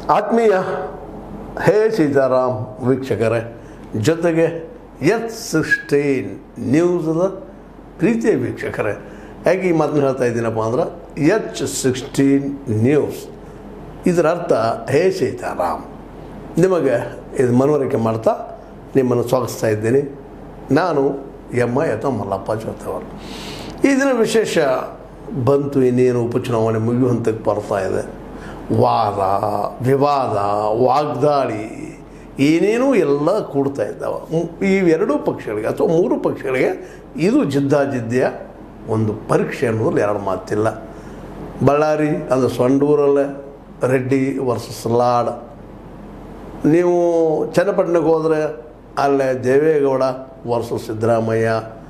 ಆತ್ಮೀಯ ಹೇ ಸೀತಾರಾಮ್ ವೀಕ್ಷಕರೇ ಜೊತೆಗೆ ಎಚ್ ಸಿಕ್ಸ್ಟೀನ್ ನ್ಯೂಸ್ದ ಪ್ರೀತಿಯ ವೀಕ್ಷಕರೇ ಯಾಕೆ ಈ ಮಾತನ್ನು ಹೇಳ್ತಾ ಇದ್ದೀನಪ್ಪ ಅಂದ್ರೆ ಎಚ್ ಸಿಕ್ಸ್ಟೀನ್ ನ್ಯೂಸ್ ಇದರ ಅರ್ಥ ಹೇ ಸೀತಾರಾಮ್ ನಿಮಗೆ ಇದು ಮನವರಿಕೆ ಮಾಡ್ತಾ ನಿಮ್ಮನ್ನು ಸ್ವಾಗತಿಸ್ತಾ ಇದ್ದೀನಿ ನಾನು ಎಮ್ಮ ಯಥ ಮಲ್ಲಪ್ಪ ಜೊತೆವರು ಈ ದಿನ ವಿಶೇಷ ಬಂತು ಇನ್ನೇನು ಉಪಚುನಾವಣೆ ಮುಗಿಯೋ ಹಂತಕ್ಕೆ ಬರ್ತಾ ಇದೆ ವಾದ ವಿವಾದ ವಾಗ್ದಾಳಿ ಏನೇನೂ ಎಲ್ಲ ಕೂಡ್ತಾ ಇದ್ದಾವೆ ಮು- ಈ ಎರಡೂ ಪಕ್ಷಗಳಿಗೆ ಅಥವಾ ಮೂರು ಪಕ್ಷಗಳಿಗೆ ಇದು ಜಿದ್ದಾಜಿದ್ದಿಯ ಒಂದು ಪರೀಕ್ಷೆ ಅನ್ನೋದ್ರಲ್ಲಿ ಎರಡು ಮಾತಿಲ್ಲ ಬಳ್ಳಾರಿ ಅದು ಸೊಂಡೂರಲ್ಲೇ ರೆಡ್ಡಿ ವರ್ಸಸ್ ಲಾಡ್ ನೀವು ಚನ್ನಪಟ್ಟಣಕ್ಕೆ ಹೋದರೆ ಅಲ್ಲೇ ದೇವೇಗೌಡ ವರ್ಸಸ್ ಸಿದ್ದರಾಮಯ್ಯ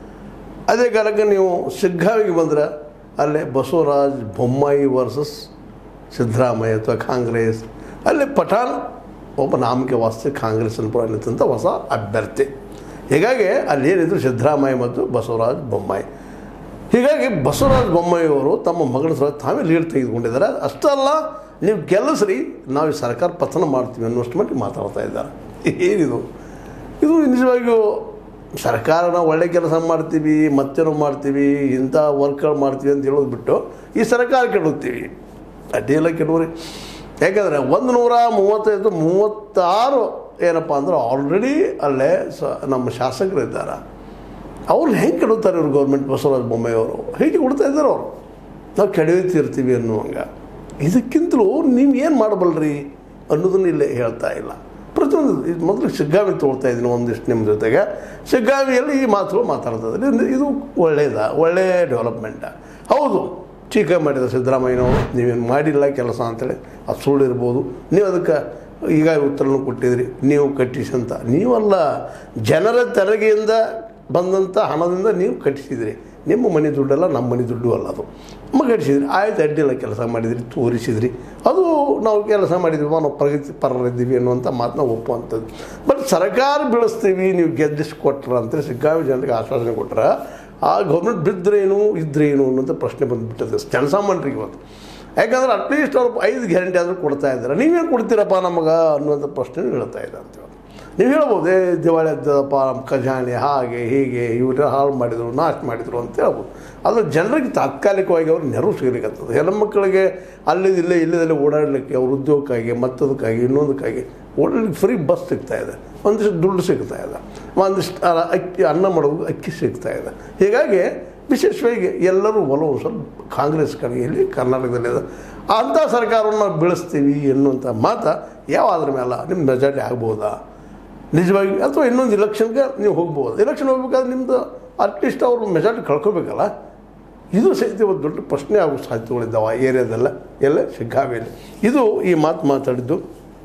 ಅದೇ ಕಾಲಕ್ಕೆ ನೀವು ಸಿಗ್ಗಾವಿಗೆ ಬಂದರೆ ಅಲ್ಲೇ ಬಸವರಾಜ್ ಬೊಮ್ಮಾಯಿ ವರ್ಸಸ್ ಸಿದ್ದರಾಮಯ್ಯ ಅಥವಾ ಕಾಂಗ್ರೆಸ್ ಅಲ್ಲಿ ಪಠಾಣ್ ಒಬ್ಬ ನಾಮಕೆ ವಾಸ್ತೆ ಕಾಂಗ್ರೆಸ್ನ ಪರ ನಿಂತಂಥ ಹೊಸ ಅಭ್ಯರ್ಥಿ ಹೀಗಾಗಿ ಅಲ್ಲಿ ಏನಿದ್ರು ಸಿದ್ದರಾಮಯ್ಯ ಮತ್ತು ಬಸವರಾಜ್ ಬೊಮ್ಮಾಯಿ ಹೀಗಾಗಿ ಬಸವರಾಜ ಬೊಮ್ಮಾಯಿಯವರು ತಮ್ಮ ಮಗಳ ಸಹ ತಾವೇ ಲೀಡ್ ತೆಗೆದುಕೊಂಡಿದ್ದಾರೆ ಅಷ್ಟಲ್ಲ ನೀವು ಗೆಲ್ಲಿಸ್ರಿ ನಾವು ಈ ಸರ್ಕಾರ ಪತನ ಮಾಡ್ತೀವಿ ಅನ್ನೋಷ್ಟು ಮಟ್ಟಿಗೆ ಮಾತಾಡ್ತಾ ಇದ್ದಾರೆ ಏನಿದು ಇದು ನಿಜವಾಗಿಯೂ ಸರ್ಕಾರ ನಾವು ಒಳ್ಳೆ ಕೆಲಸ ಮಾಡ್ತೀವಿ ಮತ್ತೇನೋ ಮಾಡ್ತೀವಿ ಇಂಥ ವರ್ಕ್ಗಳು ಮಾಡ್ತೀವಿ ಅಂತ ಹೇಳೋದು ಬಿಟ್ಟು ಈ ಸರ್ಕಾರ ಕೆಡುತ್ತೀವಿ ಅಡ್ಡಿಯೆಲ್ಲ ಕೆಡುವ್ರಿ ಯಾಕಂದರೆ ಒಂದು ನೂರ ಮೂವತ್ತೈದು ಮೂವತ್ತಾರು ಏನಪ್ಪ ಅಂದ್ರೆ ಆಲ್ರೆಡಿ ಅಲ್ಲೇ ಸ ನಮ್ಮ ಶಾಸಕರಿದ್ದಾರೆ ಅವ್ರು ಹೆಂಗೆ ಕೆಡುತ್ತಾರೆ ಇವ್ರು ಗೌರ್ಮೆಂಟ್ ಬಸವರಾಜ ಬೊಮ್ಮಾಯಿ ಅವರು ಹೇಗೆ ಕೊಡ್ತಾ ಇದ್ದಾರೆ ಅವರು ನಾವು ಕೆಡವಿತಿರ್ತೀವಿ ಅನ್ನುವಂಗ ಇದಕ್ಕಿಂತಲೂ ನೀವು ಏನು ಮಾಡಬಲ್ರಿ ಅನ್ನೋದನ್ನ ಇಲ್ಲೇ ಹೇಳ್ತಾ ಇಲ್ಲ ಪ್ರತಿಯೊಂದು ಇದು ಮೊದಲು ಶಿಗ್ಗಾವಿ ತೊಗೊಳ್ತಾ ಇದ್ದೀನಿ ಒಂದಿಷ್ಟು ನಿಮ್ಮ ಜೊತೆಗೆ ಶಿಗ್ಗಾವಿಯಲ್ಲಿ ಈ ಮಾತುಗಳು ಮಾತಾಡ್ತಾ ಇದ್ದಾರೆ ಇದು- ಇದು ಒಳ್ಳೆಯದ ಒಳ್ಳೆಯ ಡೆವಲಪ್ಮೆಂಟ ಹೌದು ಟೀಕೆ ಮಾಡಿದ ಸಿದ್ದರಾಮಯ್ಯನವರು ನೀವೇನು ಮಾಡಿಲ್ಲ ಕೆಲಸ ಅಂತೇಳಿ ಅದು ಸುಳ್ಳು ಇರ್ಬೋದು ನೀವು ಅದಕ್ಕೆ ಈಗ ಉತ್ತರನೂ ಕೊಟ್ಟಿದ್ರಿ ನೀವು ಕಟ್ಟಿಸಿ ಅಂತ ನೀವಲ್ಲ ಜನರ ತೆರಿಗೆಯಿಂದ ಬಂದಂಥ ಹಣದಿಂದ ನೀವು ಕಟ್ಟಿಸಿದ್ರಿ ನಿಮ್ಮ ಮನೆ ದುಡ್ಡಲ್ಲ ನಮ್ಮ ಮನೆ ದುಡ್ಡು ಅಲ್ಲ ಅದು ನಮ್ಮ ಕಟ್ಟಿಸಿದ್ರಿ ಆಯ್ತು ಅಡ್ಡಿಲ್ಲ ಕೆಲಸ ಮಾಡಿದ್ರಿ ತೋರಿಸಿದ್ರಿ ಅದು ನಾವು ಕೆಲಸ ಮಾಡಿದ್ವಿ ನಾವು ಪ್ರಗತಿ ಪರರಿದ್ದೀವಿ ಅನ್ನುವಂಥ ಮಾತನ್ನ ಒಪ್ಪುವಂಥದ್ದು ಬಟ್ ಸರ್ಕಾರ ಬೆಳೆಸ್ತೀವಿ ನೀವು ಗೆದ್ದಿಸಿ ಕೊಟ್ರ ಅಂತೇಳಿ ಸಿಗ್ಗಾವಿ ಜನರಿಗೆ ಆಶ್ವಾಸನೆ ಕೊಟ್ರೆ ಆ ಗೌರ್ಮೆಂಟ್ ಬಿದ್ದರೇನು ಇದ್ರೇನು ಅನ್ನೋಂಥ ಪ್ರಶ್ನೆ ಬಂದುಬಿಟ್ಟದೆ ಜನಸಾಮಾನ್ಯರಿಗೆ ಇವತ್ತು ಯಾಕಂದ್ರೆ ಅಟ್ಲೀಸ್ಟ್ ಅವ್ರು ಐದು ಗ್ಯಾರಂಟಿ ಆದರೂ ಕೊಡ್ತಾ ಇದ್ದಾರೆ ನೀವೇನು ಕೊಡ್ತೀರಪ್ಪ ನಮಗೆ ಅನ್ನುವಂಥ ಪ್ರಶ್ನೆ ಹೇಳ್ತಾ ಇದೆ ಅಂತ ಹೇಳಿ ನೀವು ಹೇಳ್ಬೋದು ಏ ದಿವಾಳಿ ಎದ್ದದಪ್ಪ ನಮ್ಮ ಖಜಾನೆ ಹಾಗೆ ಹೀಗೆ ಇವ್ರ ಹಾಳು ಮಾಡಿದರು ನಾಶ ಮಾಡಿದರು ಅಂತ ಹೇಳ್ಬೋದು ಆದರೆ ಜನರಿಗೆ ತಾತ್ಕಾಲಿಕವಾಗಿ ಅವ್ರು ನೆರವು ಸಿಗಲಿಕ್ಕತ್ತದ ಹೆಣ್ಮಕ್ಳಿಗೆ ಅಲ್ಲಿದ್ದು ಇಲ್ಲೇ ಇಲ್ಲದಲ್ಲೇ ಓಡಾಡಲಿಕ್ಕೆ ಅವ್ರ ಉದ್ಯೋಗಕ್ಕಾಗಿ ಮತ್ತದಕ್ಕಾಗಿ ಇನ್ನೊಂದಕ್ಕಾಗಿ ಓಡಾಡಲಿಕ್ಕೆ ಫ್ರೀ ಬಸ್ ಸಿಗ್ತಾ ಇದೆ ಒಂದಿಷ್ಟು ದುಡ್ಡು ಸಿಗ್ತಾ ಇದೆ ಒಂದಿಷ್ಟು ಅ- ಅಕ್ಕಿ ಅನ್ನ ಮಾಡೋದು ಅಕ್ಕಿ ಸಿಗ್ತಾ ಇದೆ ಹೀಗಾಗಿ ವಿಶೇಷವಾಗಿ ಎಲ್ಲರೂ ಒಲವು ಸ್ವಲ್ಪ ಕಾಂಗ್ರೆಸ್ ಕಡೆಯಲ್ಲಿ ಕರ್ನಾಟಕದಲ್ಲಿ ಇದೆ ಅಂಥ ಸರ್ಕಾರವನ್ನು ನಾವು ಬೆಳೆಸ್ತೀವಿ ಎನ್ನುವಂಥ ಮಾತ ಯಾವ ಅದ್ರ ಮೇಲೆ ನಿಮ್ಮ ಮೆಜಾರಿಟಿ ಆಗ್ಬೋದಾ ನಿಜವಾಗಿ ಅಥವಾ ಇನ್ನೊಂದು ಇಲೆಕ್ಷನ್ಗೆ ನೀವು ಹೋಗ್ಬೋದು ಇಲೆಕ್ಷನ್ ಹೋಗ್ಬೇಕಾದ್ರೆ ನಿಮ್ಮದು ಅಟ್ಲೀಸ್ಟ್ ಅವರು ಮೆಜಾರಿಟಿ ಕಳ್ಕೊಬೇಕಲ್ಲ ಇದು ಸಹಿತ ಇವತ್ತು ದೊಡ್ಡ ಪ್ರಶ್ನೆ ಆಗೋ ಸಾಧ್ಯತೆಗಳಿದ್ದಾವೆ ಆ ಏರಿಯಾದಲ್ಲ ಎಲ್ಲ ಶಿಗ್ಗಾವಿಯಲ್ಲಿ ಇದು ಈ ಮಾತು ಮಾತಾಡಿದ್ದು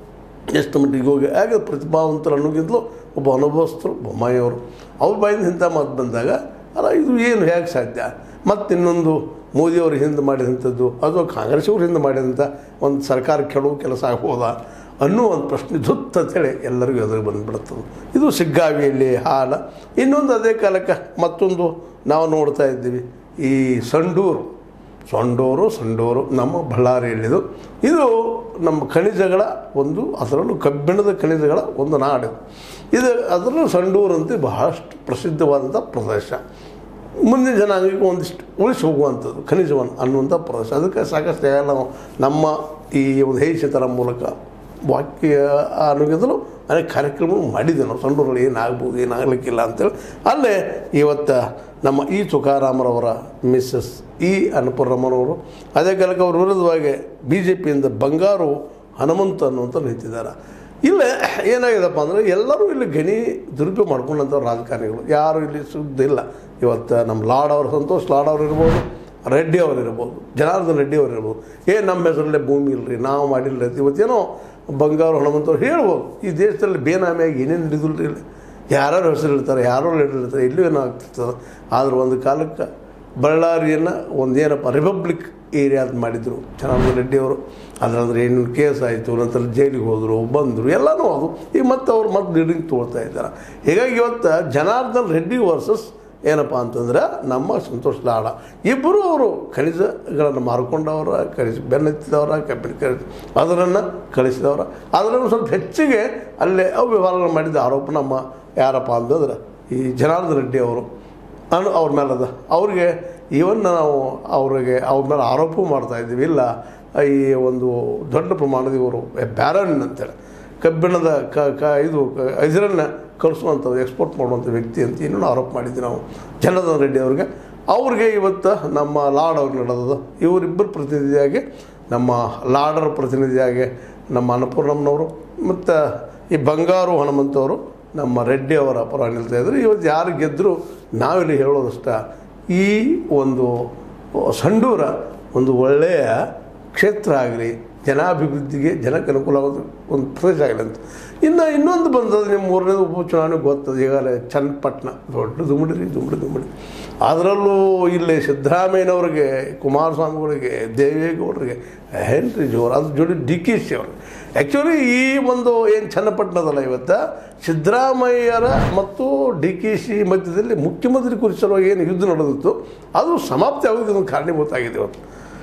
ಎಷ್ಟು ಮಟ್ಟಿಗೆ ಹೋಗಿ ಹಾಗೆ ಪ್ರತಿಭಾವಂತರು ಅನ್ನೋಗಿಂತಲೂ ಒಬ್ಬ ಅನುಭವಸ್ಥರು ಬೊಮ್ಮಾಯಿಯವರು ಅವ್ರ ಬಾಯಿಂದ ಇಂಥ ಮಾತು ಬಂದಾಗ ಅಲ್ಲ ಇದು ಏನು ಹೇಗೆ ಸಾಧ್ಯ ಮತ್ತು ಇನ್ನೊಂದು ಮೋದಿಯವರು ಹಿಂದೆ ಮಾಡಿದಂಥದ್ದು ಅಥವಾ ಕಾಂಗ್ರೆಸ್ ಅವರು ಹಿಂದೆ ಮಾಡಿದಂಥ ಒಂದು ಸರ್ಕಾರ ಕೆಡವು ಕೆಲಸ ಆಗ್ಬೋದಾ ಅನ್ನೋ ಒಂದು ಪ್ರಶ್ನೆ ಧುತ್ ಅಂತೇಳಿ ಎಲ್ಲರಿಗೂ ಎದುರು ಬಂದುಬಿಡುತ್ತದೆ ಇದು ಸಿಗ್ಗಾವಿಯಲ್ಲಿ ಹಾಲ ಇನ್ನೊಂದು ಅದೇ ಕಾಲಕ್ಕೆ ಮತ್ತೊಂದು ನಾವು ನೋಡ್ತಾ ಇದ್ದೀವಿ ಈ ಸಂಡೂರು ಸೊಂಡೂರು ಸಂಡೂರು ನಮ್ಮ ಬಳ್ಳಾರಿಯಲ್ಲಿದು ಇದು ನಮ್ಮ ಖನಿಜಗಳ ಒಂದು ಅದರಲ್ಲೂ ಕಬ್ಬಿಣದ ಖನಿಜಗಳ ಒಂದು ನಾಡು ಇದು ಅದರಲ್ಲೂ ಸಂಡೂರು ಅಂತ ಬಹಳಷ್ಟು ಪ್ರಸಿದ್ಧವಾದಂಥ ಪ್ರದೇಶ ಮುಂದಿನ ಜನಾಂಗಕ್ಕೆ ಒಂದಿಷ್ಟು ಉಳಿಸಿ ಹೋಗುವಂಥದ್ದು ಖನಿಜವನ್ನು ಅನ್ನುವಂಥ ಪ್ರದೇಶ ಅದಕ್ಕೆ ಸಾಕಷ್ಟು ಜನ ನಾವು ನಮ್ಮ ಈ ಒಂದು ಹೇಷಿತರ ಮೂಲಕ ವಾಕ್ಯ ಅನ್ನೋಗಿಂತಲೂ ಅನೇಕ ಕಾರ್ಯಕ್ರಮಗಳು ಮಾಡಿದ್ದೆ ನಾವು ಸಂಡೂರಲ್ಲಿ ಏನಾಗ್ಬೋದು ಏನಾಗಲಿಕ್ಕಿಲ್ಲ ಅಂತೇಳಿ ಅಲ್ಲೇ ಇವತ್ತು ನಮ್ಮ ಈ ತುಕಾರಾಮರವರ ಮಿಸ್ಸಸ್ ಇ ಅನ್ನಪೂರ್ಣಮ್ಮನವರು ಅದೇ ಕಾಲಕ್ಕೆ ಅವ್ರ ವಿರುದ್ಧವಾಗಿ ಬಿ ಜೆ ಪಿಯಿಂದ ಬಂಗಾರು ಹನುಮಂತ ಅನ್ನುವಂಥ ನಿಂತಿದ್ದಾರೆ ಇಲ್ಲೇ ಏನಾಗಿದೆಪ್ಪ ಅಂದರೆ ಎಲ್ಲರೂ ಇಲ್ಲಿ ಗಣಿ ದುರುಪಯೋಗ ಮಾಡ್ಕೊಂಡಂಥ ರಾಜಕಾರಣಿಗಳು ಯಾರು ಇಲ್ಲಿ ಸುದ್ದಿ ಇಲ್ಲ ಇವತ್ತು ನಮ್ಮ ಲಾಡ್ ಅವರು ಸಂತೋಷ್ ಲಾಡ್ ಅವ್ರು ಇರ್ಬೋದು ರೆಡ್ಡಿ ಅವ್ರು ಇರ್ಬೋದು ಜನಾರ್ದನ್ ರೆಡ್ಡಿ ಅವ್ರು ಇರ್ಬೋದು ಏ ನಮ್ಮ ಹೆಸರಲ್ಲೇ ಭೂಮಿ ಇಲ್ಲರಿ ನಾವು ಮಾಡಿಲ್ಲ ಅಂತ ಇವತ್ತೇನೋ ಬಂಗಾರು ಹನುಮಂತವ್ರು ಹೇಳ್ಬೋದು ಈ ದೇಶದಲ್ಲಿ ಬೇನಾಮಿಯಾಗಿ ಏನೇನು ಹಿಡಿದಿಲ್ಲ ಇಲ್ಲ ಯಾರ್ಯಾರು ಹೆಸರು ಇರ್ತಾರೆ ಯಾರೋ ಲೀಡರ್ ಇರ್ತಾರೆ ಎಲ್ಲೂ ಏನೋ ಆಗ್ತಿರ್ತದೆ ಆದ್ರೆ ಒಂದು ಕಾಲಕ್ಕೆ ಬಳ್ಳಾರಿಯನ್ನು ಒಂದೇನಪ್ಪ ರಿಪಬ್ಲಿಕ್ ಏರಿಯಾದ ಮಾಡಿದರು ಜನಾರ್ದನ್ ರೆಡ್ಡಿ ಅವರು ಅದರಂದ್ರೆ ಏನು ಕೇಸ್ ಆಯಿತು ನಂತರ ಜೈಲಿಗೆ ಹೋದರು ಬಂದರು ಎಲ್ಲನೂ ಅದು ಈಗ ಮತ್ತೆ ಅವ್ರು ಮತ್ತೆ ಲೀಡಿಂಗ್ ತೊಗೊಳ್ತಾ ಇದ್ದಾರೆ ಹೀಗಾಗಿ ಇವತ್ತು ಜನಾರ್ದನ್ ರೆಡ್ಡಿ ವರ್ಸಸ್ ಏನಪ್ಪ ಅಂತಂದ್ರೆ ನಮ್ಮ ಸಂತೋಷ್ ಲಾಡ ಇಬ್ಬರು ಅವರು ಖನಿಜಗಳನ್ನು ಮಾರ್ಕೊಂಡವರ ಖನಿಜ ಬೆನ್ನತ್ತಿದವರ ಕಬ್ಬಿಣ ಖನಿಜ ಅದರನ್ನು ಕಳಿಸಿದವರ ಅದರನ್ನು ಸ್ವಲ್ಪ ಹೆಚ್ಚಿಗೆ ಅಲ್ಲೇ ಅವ್ಯವಹಾರಗಳು ಮಾಡಿದ ಆರೋಪ ನಮ್ಮ ಯಾರಪ್ಪ ಅಂತಂದ್ರೆ ಈ ಜನಾರ್ದನ್ ರೆಡ್ಡಿ ಅವರು ಅನು ಅವ್ರ ಮೇಲೆ ಅದ ಅವ್ರಿಗೆ ಇವನ್ ನಾವು ಅವ್ರಿಗೆ ಅವ್ರ ಮೇಲೆ ಆರೋಪ ಮಾಡ್ತಾ ಇದ್ದೀವಿ ಇಲ್ಲ ಈ ಒಂದು ದೊಡ್ಡ ಪ್ರಮಾಣದ ಇವರು ಬ್ಯಾರನ್ ಅಂತೇಳಿ ಕಬ್ಬಿಣದ ಕ ಕ ಇದು ಇದರನ್ನು ಕಳಿಸುವಂಥದ್ದು ಎಕ್ಸ್ಪೋರ್ಟ್ ಮಾಡುವಂಥ ವ್ಯಕ್ತಿ ಅಂತ ಇನ್ನೂ ಆರೋಪ ಮಾಡಿದ್ವಿ ನಾವು ಜನಾರ್ದನ್ ರೆಡ್ಡಿ ಅವ್ರಿಗೆ ಅವ್ರಿಗೆ ಇವತ್ತು ನಮ್ಮ ಲಾಡ್ ಅವ್ರಿಗೆ ನಡೆದದು ಇವರಿಬ್ಬರು ಪ್ರತಿನಿಧಿಯಾಗಿ ನಮ್ಮ ಲಾಡರ ಪ್ರತಿನಿಧಿಯಾಗಿ ನಮ್ಮ ಅನ್ನಪೂರ್ಣಮ್ಮನವರು ಮತ್ತು ಈ ಬಂಗಾರು ಹನುಮಂತವರು ನಮ್ಮ ರೆಡ್ಡಿ ಅವರ ಪರ ನಿಲ್ತಾ ಇದ್ರು ಇವತ್ತು ಯಾರು ಗೆದ್ದರೂ ನಾವಿಲ್ಲಿ ಹೇಳೋದಷ್ಟ ಈ ಒಂದು ಸಂಡೂರ ಒಂದು ಒಳ್ಳೆಯ ಕ್ಷೇತ್ರ ಆಗಲಿ ಜನಾಭಿವೃದ್ಧಿಗೆ ಜನಕ್ಕೆ ಅನುಕೂಲವಾದ ಒಂದು ಪ್ರದೇಶ ಆಗಲಿ ಅಂತ ಇನ್ನು ಇನ್ನೊಂದು ಬಂದದ್ದು ನಿಮ್ಮ ಮೂರನೇದು ಉಪಚುನಾವಣೆ ಗೊತ್ತದ ಈಗಾಗಲೇ ಚನ್ನಪಟ್ಟಣ ದೊಡ್ಡ ದುಮ್ಮಿಡಿ ದುಮ್ಮಿಡಿ ದುಮ್ಮಿಡಿ ಅದರಲ್ಲೂ ಇಲ್ಲಿ ಸಿದ್ದರಾಮಯ್ಯನವ್ರಿಗೆ ಕುಮಾರಸ್ವಾಮಿಗಳಿಗೆ ದೇವೇಗೌಡರಿಗೆ ಹೆನ್ರಿ ಜೋರು ಅದ್ರ ಜೋಡಿ ಡಿ ಕೆ ಶಿ ಅವರು ಆ್ಯಕ್ಚುಲಿ ಈ ಒಂದು ಏನು ಚನ್ನಪಟ್ಟಣದಲ್ಲ ಇವತ್ತು ಸಿದ್ದರಾಮಯ್ಯರ ಮತ್ತು ಡಿ ಕೆ ಶಿ ಮಧ್ಯದಲ್ಲಿ ಮುಖ್ಯಮಂತ್ರಿ ಕುರಿಸಲುವಾಗಿ ಏನು ಯುದ್ಧ ನಡೆದಿತ್ತು ಅದು ಸಮಾಪ್ತಿ ಆಗೋದಕ್ಕೆ ಒಂದು ಕಾರಣೀಭೂತ ಆಗಿದೆ ಇವತ್ತು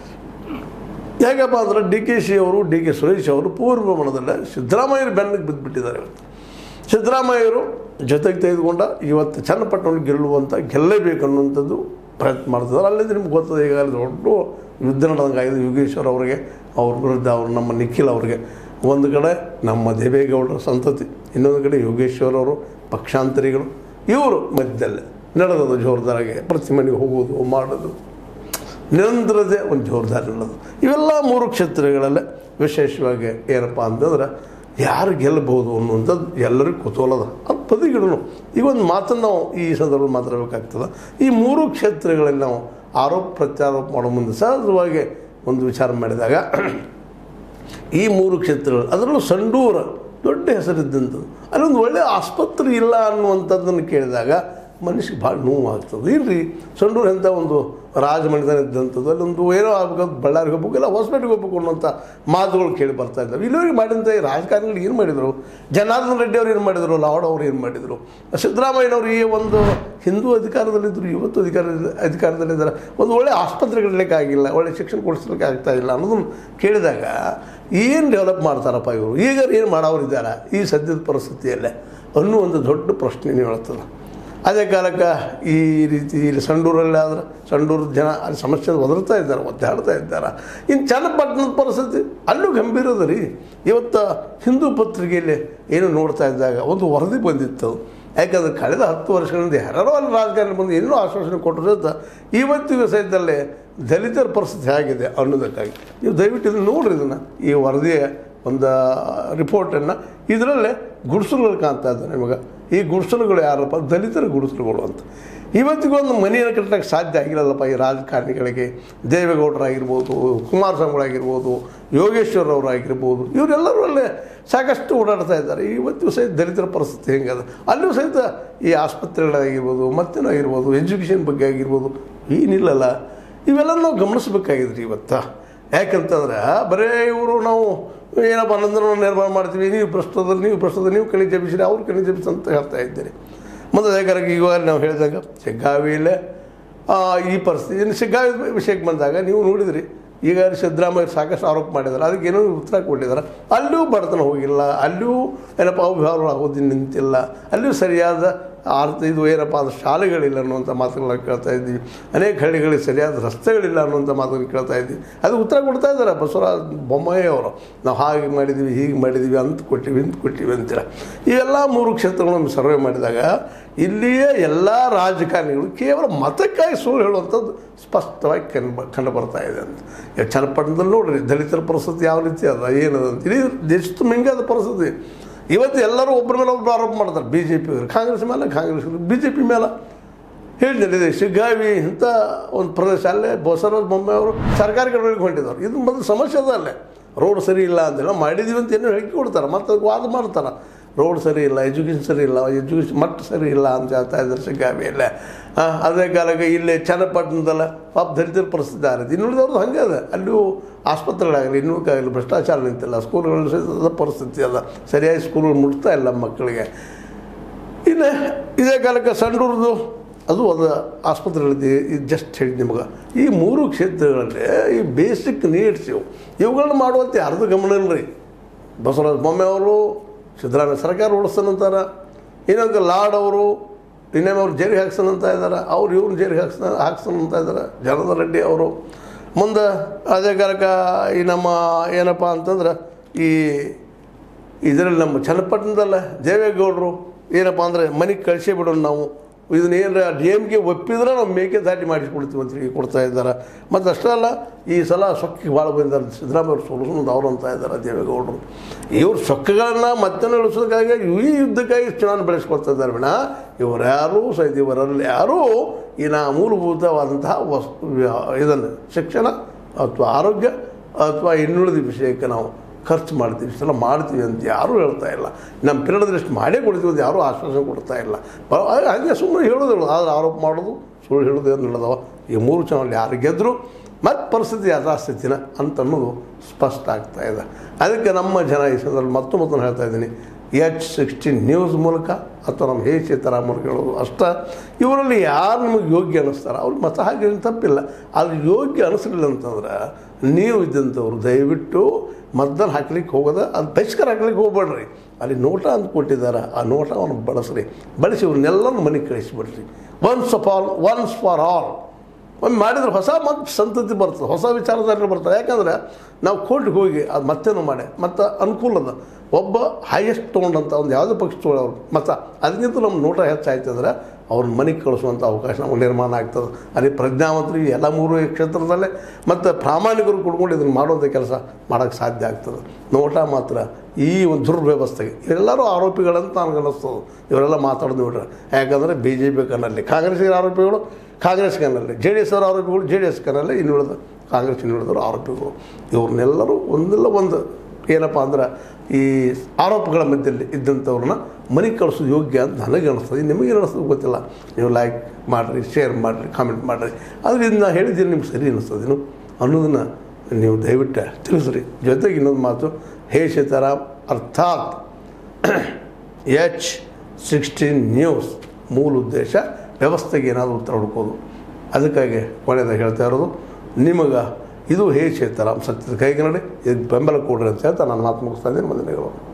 ಹೇಗಪ್ಪ ಅಂದ್ರೆ ಡಿ ಕೆ ಶಿ ಅವರು ಡಿ ಕೆ ಸುರೇಶ್ ಅವರು ಪೂರ್ವ ಪ್ರಮಾಣದಲ್ಲೇ ಸಿದ್ದರಾಮಯ್ಯರ ಬೆನ್ನಿಗೆ ಬಿದ್ದುಬಿಟ್ಟಿದ್ದಾರೆ ಇವತ್ತು ಸಿದ್ದರಾಮಯ್ಯರು ಜೊತೆಗೆ ತೆಗೆದುಕೊಂಡ ಇವತ್ತು ಚನ್ನಪಟ್ಟಣವನ್ನು ಗೆಲ್ಲುವಂಥ ಗೆಲ್ಲಬೇಕು ಅನ್ನುವಂಥದ್ದು ಪ್ರಯತ್ನ ಮಾಡ್ತಿದ್ದಾರೆ ಅಲ್ಲಿಂದ ನಿಮ್ಗೆ ಗೊತ್ತದೆ ಈಗಾಗಲೇ ದೊಡ್ಡ ಯುದ್ಧ ನಡೆದಂಗೆ ಆಗಿದೆ ಯೋಗೇಶ್ವರ್ ಅವರಿಗೆ ಅವ್ರ ವಿರುದ್ಧ ಅವರು ನಮ್ಮ ನಿಖಿಲ್ ಅವರಿಗೆ ಒಂದು ಕಡೆ ನಮ್ಮ ದೇವೇಗೌಡರ ಸಂತತಿ ಇನ್ನೊಂದು ಕಡೆ ಯೋಗೇಶ್ವರ್ ಅವರು ಪಕ್ಷಾಂತರಿಗಳು ಇವರು ಮಧ್ಯದಲ್ಲೇ ನಡೆದದು ಜೋರ್ದಾರಾಗೆ ಪ್ರತಿ ಮನೆಗೆ ಹೋಗೋದು ಮಾಡೋದು ನಿರಂತರತೆ ಒಂದು ಜೋರ್ದಾರಿ ನಡೆದು ಇವೆಲ್ಲ ಮೂರು ಕ್ಷೇತ್ರಗಳಲ್ಲೇ ವಿಶೇಷವಾಗಿ ಏನಪ್ಪ ಅಂತಂದ್ರೆ ಯಾರು ಗೆಲ್ಲಬಹುದು ಅನ್ನುವಂಥದ್ದು ಎಲ್ಲರಿಗೂ ಕುತೂಹಲದ ಅದು ಬದಿಗಿಡನು ಈಗ ಒಂದು ಮಾತನ್ನು ನಾವು ಈ ಸಂದರ್ಭದಲ್ಲಿ ಮಾತಾಡಬೇಕಾಗ್ತದೆ ಈ ಮೂರು ಕ್ಷೇತ್ರಗಳಲ್ಲಿ ನಾವು ಆರೋಪ ಪ್ರತ್ಯಾರೋಪ ಮಾಡೋ ಮುಂದೆ ಸಹಜವಾಗಿ ಒಂದು ವಿಚಾರ ಮಾಡಿದಾಗ ಈ ಮೂರು ಕ್ಷೇತ್ರಗಳು ಅದರಲ್ಲೂ ಸಂಡೂರ ದೊಡ್ಡ ಹೆಸರಿದ್ದಂಥದ್ದು ಅಲ್ಲೊಂದು ಒಳ್ಳೆಯ ಆಸ್ಪತ್ರೆ ಇಲ್ಲ ಅನ್ನುವಂಥದ್ದನ್ನು ಕೇಳಿದಾಗ ಮನುಷ್ಯಗೆ ಭಾಳ ನೋವು ಆಗ್ತದೆ ಇರ್ರಿ ಸಂಡೂರು ಅಂತ ಒಂದು ರಾಜಮನೆತನ ಇದ್ದಂಥದ್ದು ಅಲ್ಲೊಂದು ಏನೋ ಆಗ್ಬೇಕು ಬಳ್ಳಾರಿಗೆ ಹೋಗ್ಬೇಕು ಇಲ್ಲ ಹಾಸ್ಪಿಟ್ಲಿಗೆ ಹೋಗ್ಬೇಕು ಅನ್ನೋಂಥ ಮಾತುಗಳು ಕೇಳಿ ಬರ್ತಾ ಇದ್ದಾವೆ ಇಲ್ಲಿವರೆಗೆ ಮಾಡಿದಂಥ ಈ ರಾಜಕಾರಣಿಗಳು ಏನು ಮಾಡಿದರು ಜನಾರ್ದನ್ ರೆಡ್ಡಿ ಅವ್ರು ಏನು ಮಾಡಿದರು ಲಾವಡ್ ಅವ್ರು ಏನು ಮಾಡಿದರು ಸಿದ್ದರಾಮಯ್ಯನವರು ಈ ಒಂದು ಹಿಂದೂ ಅಧಿಕಾರದಲ್ಲಿದ್ದರು ಇವತ್ತು ಅಧಿಕಾರ ಅಧಿಕಾರದಲ್ಲಿದ್ದಾರೆ ಒಂದು ಒಳ್ಳೆ ಆಸ್ಪತ್ರೆಗಳಿರಲಿಕ್ಕೆ ಆಗಿಲ್ಲ ಒಳ್ಳೆ ಶಿಕ್ಷಣ ಕೊಡಿಸ್ಲಿಕ್ಕೆ ಆಗ್ತಾ ಇಲ್ಲ ಅನ್ನೋದನ್ನು ಕೇಳಿದಾಗ ಏನು ಡೆವಲಪ್ ಮಾಡ್ತಾರಪ್ಪ ಇವರು ಈಗ ಏನು ಮಾಡೋರಿದ್ದಾರ ಈ ಸದ್ಯದ ಪರಿಸ್ಥಿತಿಯಲ್ಲೇ ಅನ್ನೋ ಒಂದು ದೊಡ್ಡ ಪ್ರಶ್ನೆ ನೀವು ಹೇಳ್ತದೆ ಅದೇ ಕಾಲಕ್ಕೆ ಈ ರೀತಿ ಇಲ್ಲಿ ಸಂಡೂರಲ್ಲಿ ಆದ್ರೆ ಸಂಡೂರು ಜನ ಅಲ್ಲಿ ಸಮಸ್ಯೆ ಒದರ್ತಾ ಇದ್ದಾರೆ ಒದ್ದಾಡ್ತಾ ಇದ್ದಾರೆ ಇನ್ನು ಚನ್ನಪಟ್ಟಣದ ಪರಿಸ್ಥಿತಿ ಅಲ್ಲೂ ಗಂಭೀರ ಅದ ರೀ ಇವತ್ತು ಹಿಂದೂ ಪತ್ರಿಕೆಯಲ್ಲಿ ಏನು ನೋಡ್ತಾ ಇದ್ದಾಗ ಒಂದು ವರದಿ ಬಂದಿತ್ತು ಅದು ಯಾಕಂದ್ರೆ ಕಳೆದ ಹತ್ತು ವರ್ಷಗಳಿಂದ ಯಾರೋ ಅಲ್ಲಿ ರಾಜಕಾರಣ ಬಂದು ಇನ್ನೂ ಆಶ್ವಾಸನೆ ಕೊಟ್ಟರು ಸಹಿತ ಇವತ್ತಿಗೂ ಸಹಿತಲ್ಲೇ ದಲಿತರ ಪರಿಸ್ಥಿತಿ ಹೇಗಿದೆ ಅನ್ನೋದಕ್ಕಾಗಿ ನೀವು ದಯವಿಟ್ಟು ಇದನ್ನು ನೋಡ್ರಿ ಇದನ್ನು ಈ ವರದಿಯ ಒಂದು ರಿಪೋರ್ಟನ್ನು ಇದರಲ್ಲೇ ಗುಡಿಸಲುಗಳು ಕಾಣ್ತಾ ಇದ್ದಾರೆ ನಿಮಗೆ ಈ ಗುಡಿಸಲುಗಳು ಯಾರಪ್ಪ ದಲಿತರ ಗುಡಿಸಲುಗಳು ಅಂತ ಇವತ್ತಿಗೂ ಒಂದು ಮನೆಯನ್ನು ಕಟ್ಟಕ್ಕೆ ಸಾಧ್ಯ ಆಗಿಲ್ಲಲ್ಲಪ್ಪ ಈ ರಾಜಕಾರಣಿಗಳಿಗೆ ದೇವೇಗೌಡರಾಗಿರ್ಬೋದು ಕುಮಾರಸ್ವಾಮಿಗಳಾಗಿರ್ಬೋದು ಯೋಗೇಶ್ವರ್ ಅವರಾಗಿರ್ಬೋದು ಇವರೆಲ್ಲರೂ ಅಲ್ಲೇ ಸಾಕಷ್ಟು ಓಡಾಡ್ತಾ ಇದ್ದಾರೆ ಇವತ್ತಿಗೂ ಸಹಿತ ದಲಿತರ ಪರಿಸ್ಥಿತಿ ಹೆಂಗದ ಅಲ್ಲೂ ಸಹಿತ ಈ ಆಸ್ಪತ್ರೆಗಳಾಗಿರ್ಬೋದು ಮತ್ತೇನಾಗಿರ್ಬೋದು ಎಜುಕೇಷನ್ ಬಗ್ಗೆ ಆಗಿರ್ಬೋದು ಏನಿಲ್ಲಲ್ಲ ಇವೆಲ್ಲ ನಾವು ಗಮನಿಸ್ಬೇಕಾಗಿದ್ರಿ ಇವತ್ತು ಯಾಕಂತಂದ್ರೆ ಬರೇ ಇವರು ನಾವು ಏನಪ್ಪ ನಂತರ ನಿರ್ಮಾಣ ಮಾಡ್ತೀವಿ ನೀವು ಪ್ರಸ್ತುತದಲ್ಲಿ ನೀವು ಪ್ರಸ್ತುತದಲ್ಲಿ ನೀವು ಕಣಿ ಜಪಿಸಿರಿ ಅವ್ರು ಕಣಿ ಜಪಿಸಿ ಅಂತ ಹೇಳ್ತಾ ಇದ್ದೀರಿ ಮತ್ತು ಅದೇ ಕಾರಕ್ಕೆ ಈಗ ನಾವು ಹೇಳಿದಾಗ ಶಿಗ್ಗಾವಿಯಲ್ಲೇ ಆ, ಈ ಪರಿಸ್ಥಿತಿ ಇನ್ನು ಶಿಗ್ಗಾವಿ ವಿಷಯಕ್ಕೆ ಬಂದಾಗ ನೀವು ನೋಡಿದ್ರಿ ಈಗ ಸಿದ್ದರಾಮಯ್ಯ ಸಾಕಷ್ಟು ಆರೋಪ ಮಾಡಿದ್ದಾರೆ ಅದಕ್ಕೆ ಏನೋ ಉತ್ತರ ಕೊಟ್ಟಿದ್ದಾರೆ ಅಲ್ಲೂ ಬಡತನ ಹೋಗಿಲ್ಲ ಅಲ್ಲೂ ಏನಪ್ಪ ಅವ್ಯವಹಾರಗಳು ಆಗೋದು ನಿಂತಿಲ್ಲ ಅಲ್ಲೂ ಸರಿಯಾದ ಆರ್ಥ ಇದು ಏನಪ್ಪ ಅಂದ್ರೆ ಶಾಲೆಗಳಿಲ್ಲ ಅನ್ನುವಂಥ ಮಾತುಗಳನ್ನ ಕೇಳ್ತಾ ಇದ್ದೀವಿ ಅನೇಕ ಹಳ್ಳಿಗಳಿಗೆ ಸರಿಯಾದ ರಸ್ತೆಗಳಿಲ್ಲ ಅನ್ನುವಂಥ ಮಾತುಗಳನ್ನ ಕೇಳ್ತಾ ಇದ್ದೀವಿ ಅದು ಉತ್ತರ ಕೊಡ್ತಾ ಇದ್ದಾರೆ ಬಸವರಾಜ ಬೊಮ್ಮಾಯಿ ಅವರು ನಾವು ಹಾಗೆ ಮಾಡಿದ್ದೀವಿ ಹೀಗೆ ಮಾಡಿದ್ದೀವಿ ಅಂತ ಕೊಟ್ಟಿವಿ ಇಂತ ಕೊಟ್ಟಿವಿ ಅಂತೀರ ಇವೆಲ್ಲ ಮೂರು ಕ್ಷೇತ್ರಗಳನ್ನು ಸರ್ವೆ ಮಾಡಿದಾಗ ಇಲ್ಲಿಯೇ ಎಲ್ಲ ರಾಜಕಾರಣಿಗಳು ಕೇವಲ ಮತಕ್ಕಾಗಿ ಸುಳ್ಳು ಹೇಳುವಂಥದ್ದು ಸ್ಪಷ್ಟವಾಗಿ ಕಂಡು ಕಂಡು ಬರ್ತಾ ಇದೆ ಅಂತ ಈಗ ಚನ್ನಪಟ್ಟಣದಲ್ಲಿ ನೋಡ್ರಿ ದಲಿತರ ಪರಿಸ್ಥಿತಿ ಯಾವ ರೀತಿ ಅದ ಏನದ ಅಂತ ಇಡೀ ದೇಶದ ಮಿಂಗಾದ ಪರಿಸ್ಥಿತಿ ಇವತ್ತು ಎಲ್ಲರೂ ಒಬ್ಬರ ಮೇಲೆ ಒಬ್ಬರು ಆರೋಪ ಮಾಡ್ತಾರೆ ಬಿ ಜೆ ಪಿಯವರು ಕಾಂಗ್ರೆಸ್ ಮೇಲೆ ಕಾಂಗ್ರೆಸ್ ಬಿ ಜೆ ಪಿ ಮೇಲೆ ಹೇಳಿದೆ ಶಿಗ್ಗಾವಿ ಇಂಥ ಒಂದು ಪ್ರದೇಶ ಅಲ್ಲೇ ಬಸವರಾಜ ಬೊಮ್ಮಾಯಿ ಅವರು ಸರ್ಕಾರಿ ಕಡೆಗಳಿಗೆ ಹೊಂಟಿದ್ದಾರೆ ಇದು ಮೊದಲು ಸಮಸ್ಯೆ ಅದ ಅಲ್ಲೇ ರೋಡ್ ಸರಿ ಇಲ್ಲ ಅಂತೇಳಿ ನಾವು ಮಾಡಿದ್ದೀವಿ ಅಂತ ಏನೋ ಹೇಳಿಕೆ ಕೊಡ್ತಾರೆ ಮತ್ತು ಅದಕ್ಕೆ ವಾದ ಮಾಡ್ತಾರೆ ರೋಡ್ ಸರಿ ಇಲ್ಲ ಎಜುಕೇಷನ್ ಸರಿ ಇಲ್ಲ ಎಜುಕೇಷನ್ ಮಟ್ಟ ಸರಿ ಇಲ್ಲ ಅಂತ ಹೇಳ್ತಾ ಇದ್ದಾರೆ ಶಿಗ್ಗಾವಿಯಲ್ಲೇ ಆ, ಅದೇ ಕಾಲಕ್ಕೆ ಇಲ್ಲೇ ಚನ್ನಪಟ್ಟಣದಲ್ಲ ಪಾಪ ದಲಿತರ ಪರಿಸ್ಥಿತಿ ಆಗಿದೆ ಇನ್ನುಳಿದವ್ರದ್ದು ಹಂಗೆ ಅದ ಅಲ್ಲೂ ಆಸ್ಪತ್ರೆಗಳಾಗಲಿ ಇನ್ನೂ ಆಗಲಿ ಭ್ರಷ್ಟಾಚಾರ ನಿಂತಿಲ್ಲ ಸ್ಕೂಲ್ಗಳು ಸಹಿತ ಪರಿಸ್ಥಿತಿ ಅದ ಸರಿಯಾಗಿ ಸ್ಕೂಲ್ಗಳು ಮುಟ್ತಾ ಇಲ್ಲ ಮಕ್ಕಳಿಗೆ ಇನ್ನು ಇದೇ ಕಾಲಕ್ಕೆ ಸಂಡೂರ್ದು ಅದು ಅದು ಆಸ್ಪತ್ರೆಗಳಲ್ಲಿ ಇದು ಜಸ್ಟ್ ಹೇಳಿ ನಿಮ್ಗೆ ಈ ಮೂರು ಕ್ಷೇತ್ರಗಳಲ್ಲಿ ಈ ಬೇಸಿಕ್ ನೀಡ್ಸ್ ಇವು ಇವುಗಳನ್ನ ಮಾಡುವಂತೆ ಯಾರ್ದು ಗಮನ ಇಲ್ಲರಿ ಬಸವರಾಜ ಬೊಮ್ಮೆ ಅವರು ಸಿದ್ದರಾಮಯ್ಯ ಸರ್ಕಾರ ಉಳಿಸ್ತಾನಂತಾರೆ ಇನ್ನೊಂದು ಲಾಡ್ ಅವರು ಇನ್ನೇನು ಅವ್ರು ಜೈಲಿಗೆ ಹಾಕ್ಸನಂತ ಇದ್ದಾರೆ ಅವ್ರು ಇವ್ರನ್ನ ಜೈಲಿಗೆ ಹಾಕ್ಸ ಹಾಕ್ಸನಂತ ಇದ್ದಾರೆ ಜನಾರ್ದನ್ ರೆಡ್ಡಿ ಅವರು ಮುಂದೆ ಅದೇ ಕಾಲಕ್ಕೆ ಈ ನಮ್ಮ ಏನಪ್ಪ ಅಂತಂದ್ರೆ ಈ ಇದರಲ್ಲಿ ನಮ್ಮ ಚನ್ನಪಟ್ಟಣದಲ್ಲ ದೇವೇಗೌಡರು ಏನಪ್ಪ ಅಂದರೆ ಮನೆಗೆ ಕಳಿಸೇ ಬಿಡೋಣ ನಾವು ಇದನ್ನ ಏನಾರ ಡಿ ಎಮ್ಗೆ ಒಪ್ಪಿದ್ರೆ ನಾವು ಮೇಕೆ ದಾಟಿ ಮಾಡಿಸ್ಕೊಡ್ತೀವಿ ಅಂತ ಹೇಳಿ ಕೊಡ್ತಾ ಇದ್ದಾರೆ ಮತ್ತು ಅಷ್ಟೇ ಅಲ್ಲ ಈ ಸಲ ಸೊಕ್ಕಿಗೆ ಭಾಳ ಬಂದಿದ್ದಾರೆ ಸಿದ್ದರಾಮಯ್ಯ ಅವರು ಸೋಲಿಸೋದು ಅವ್ರು ಅಂತ ಇದ್ದಾರೆ ದೇವೇಗೌಡರು ಇವ್ರ ಸೊಕ್ಕಗಳನ್ನು ಮತ್ತೆ ಇಳಿಸೋದಕ್ಕಾಗಿ ಈ ಯುದ್ಧಕ್ಕಾಗಿ ಚುನಾವಣೆ ಬೆಳೆಸ್ಕೊಳ್ತಾ ಇದ್ದಾರೆ ವಿನ ಇವರ್ಯಾರೂ ಸಹಿತ ಇವರಲ್ಲಿ ಯಾರೂ ಈ ನಾ ಮೂಲಭೂತವಾದಂತಹ ವಸ್ತು ಇದನ್ನು ಶಿಕ್ಷಣ ಅಥವಾ ಆರೋಗ್ಯ ಅಥವಾ ಇನ್ನುಳಿದ ವಿಷಯಕ್ಕೆ ನಾವು ಖರ್ಚು ಮಾಡ್ತೀವಿ ಇಷ್ಟೆಲ್ಲ ಮಾಡ್ತೀವಿ ಅಂತ ಯಾರೂ ಹೇಳ್ತಾ ಇಲ್ಲ ನಮ್ಮ ಪಿರಿಯಡ್ದಷ್ಟು ಮಾಡೇ ಕೊಡ್ತೀವಿ ಅಂತ ಯಾರೂ ಆಶ್ವಾಸನೆ ಕೊಡ್ತಾ ಇಲ್ಲ ಬ- ಹಾಗೆ ಸುಮ್ಮನೆ ಹೇಳೋದಿಲ್ಲ ಆದರೆ ಆರೋಪ ಮಾಡೋದು ಸುಳ್ಳು ಹೇಳೋದು ಏನು ಹೇಳೋದವ ಈ ಮೂರು ಚಾನಲ್ ಯಾರು ಗೆದ್ದರು ಮತ್ತು ಪರಿಸ್ಥಿತಿ ಯಥಾಸ್ಥಿತಿನ ಅಂತ ಅನ್ನೋದು ಸ್ಪಷ್ಟ ಆಗ್ತಾ ಇದೆ ಅದಕ್ಕೆ ನಮ್ಮ ಜನ ಈ ಸಂದರ್ಭ ಮತ್ತು ಮತ್ತೊಂದು ಹೇಳ್ತಾ ಇದ್ದೀನಿ ಎಚ್ ಸಿಕ್ಸ್ಟೀನ್ ನ್ಯೂಸ್ ಮೂಲಕ ಅಥವಾ ನಮ್ಮ ಹೇ ಸೀತಾರಾಮ್ ಅವ್ರಿಗೆ ಹೇಳೋದು ಅಷ್ಟ ಇವರಲ್ಲಿ ಯಾರು ನಮಗೆ ಯೋಗ್ಯ ಅನ್ನಿಸ್ತಾರೆ ಅವ್ರಿಗೆ ಮತ ಹಾಕಿ ತಪ್ಪಿಲ್ಲ ಅದು ಯೋಗ್ಯ ಅನಿಸ್ಲಿಲ್ಲ ಅಂತಂದ್ರೆ ನೀವು ಇದ್ದಂಥವ್ರು ದಯವಿಟ್ಟು ಮತದಾನ ಹಾಕ್ಲಿಕ್ಕೆ ಹೋಗೋದ ಅದು ಬಹಿಷ್ಕಾರ ಹಾಕ್ಲಿಕ್ಕೆ ಹೋಗ್ಬೇಡ್ರಿ ಅಲ್ಲಿ ನೋಟ ಅಂತ ಕೊಟ್ಟಿದ್ದಾರೆ ಆ ನೋಟವನ್ನು ಬಳಸ್ರಿ ಬಳಸಿ ಇವ್ರನ್ನೆಲ್ಲರೂ ಮನೆಗೆ ಕಳಿಸಿಬಿಡ್ರಿ once of all once for all ಒಮ್ಮೆ ಮಾಡಿದ್ರೆ ಹೊಸ ಮತ್ತು ಸಂತತಿ ಬರ್ತದೆ ಹೊಸ ವಿಚಾರಧಾರೆ ಬರ್ತದೆ ಯಾಕಂದ್ರೆ ನಾವು ಕೋರ್ಟ್ಗೆ ಹೋಗಿ ಅದು ಮತ್ತೇನು ಮಾಡಿ ಮತ್ತು ಅನುಕೂಲ ಅದ ಒಬ್ಬ ಹೈಯೆಸ್ಟ್ ತೊಗೊಂಡಂಥ ಒಂದು ಯಾವುದೇ ಪಕ್ಷ ತೊಗೊಳ್ಳೋರು ಮತ್ತು ಅದಕ್ಕಿಂತ ನಮ್ಮ ನೋಟ ಹೆಚ್ಚಾಯ್ತಂದ್ರೆ ಅವ್ರನ್ನ ಮನೆಗೆ ಕಳಿಸುವಂಥ ಅವಕಾಶ ನಮಗೆ ನಿರ್ಮಾಣ ಆಗ್ತದೆ ಅಲ್ಲಿ ಪ್ರಜ್ಞಾವಂತರಿಗೆ ಎಲ್ಲ ಮೂರು ಕ್ಷೇತ್ರದಲ್ಲೇ ಮತ್ತು ಪ್ರಾಮಾಣಿಕರು ಕುಡ್ಕೊಂಡು ಇದನ್ನು ಮಾಡುವಂಥ ಕೆಲಸ ಮಾಡೋಕ್ಕೆ ಸಾಧ್ಯ ಆಗ್ತದೆ ನೋಟ ಮಾತ್ರ ಈ ಒಂದು ದುರ್ವ್ಯವಸ್ಥೆಗೆ ಎಲ್ಲರೂ ಆರೋಪಿಗಳಂತ ನನಗೆ ಅನ್ನಿಸ್ತದೆ ಇವರೆಲ್ಲ ಮಾತಾಡೋದು ನೋಡ್ರಿ ಯಾಕಂದರೆ ಬಿ ಜೆ ಪಿ ಕನ್ನಲ್ಲಿ ಕಾಂಗ್ರೆಸ್ಸಿನ ಆರೋಪಿಗಳು ಕಾಂಗ್ರೆಸ್ ಕನ್ನಲ್ಲಿ ಜೆ ಡಿ ಎಸ್ ಅವರ ಆರೋಪಿಗಳು ಜೆ ಡಿ ಎಸ್ ಕನ್ನಲ್ಲಿ ಇನ್ನುಳಿದ ಕಾಂಗ್ರೆಸ್ ಇನ್ನುಳಿದವರು ಆರೋಪಿಗಳು ಇವ್ರನ್ನೆಲ್ಲರೂ ಒಂದಿಲ್ಲ ಒಂದು ಏನಪ್ಪ ಅಂದ್ರೆ ಈ ಆರೋಪಗಳ ಮಧ್ಯದಲ್ಲಿ ಇದ್ದಂಥವ್ರನ್ನ ಮನೆಗೆ ಕಳಿಸೋದು ಯೋಗ್ಯ ಅಂತ ನನಗೆ ಅನಿಸ್ತದೆ ನಿಮಗೆ ಅನಿಸ್ತದೆ ಗೊತ್ತಿಲ್ಲ ನೀವು ಲೈಕ್ ಮಾಡಿರಿ ಶೇರ್ ಮಾಡಿರಿ ಕಾಮೆಂಟ್ ಮಾಡಿರಿ ಆದರೆ ಇದನ್ನ ಹೇಳಿದ್ದೀನಿ ನಿಮ್ಗೆ ಸರಿ ಅನ್ನಿಸ್ತದೇನು ಅನ್ನೋದನ್ನು ನೀವು ದಯವಿಟ್ಟು ತಿಳಿಸ್ರಿ ಜೊತೆಗೆ ಇನ್ನೊಂದು ಮಾತು ಹೇ ಸೀತಾರಾಮ್ ಅರ್ಥಾತ್ ಎಚ್ ಸಿಕ್ಸ್ಟೀನ್ ನ್ಯೂಸ್ ಮೂಲ ಉದ್ದೇಶ ವ್ಯವಸ್ಥೆಗೆ ಏನಾದರೂ ಉತ್ತರ ಹುಡುಕೋದು ಅದಕ್ಕಾಗಿ ಕೊನೆಯದಾಗ ಹೇಳ್ತಾ ಇರೋದು ನಿಮಗೆ ಇದು ಹೇ ಚೇತರಾಮ್ ಸತ್ಯದ ಕೈಗೆ ನಡಿ ಇದಕ್ಕೆ ಬೆಂಬಲ ಕೊಡ್ರಿ ಅಂತ ಹೇಳ್ತಾ ನಾನು ಮಾತು ಮುಗಿಸ್ತಾ ಇದ್ದೀನಿ ಮುಂದಿನ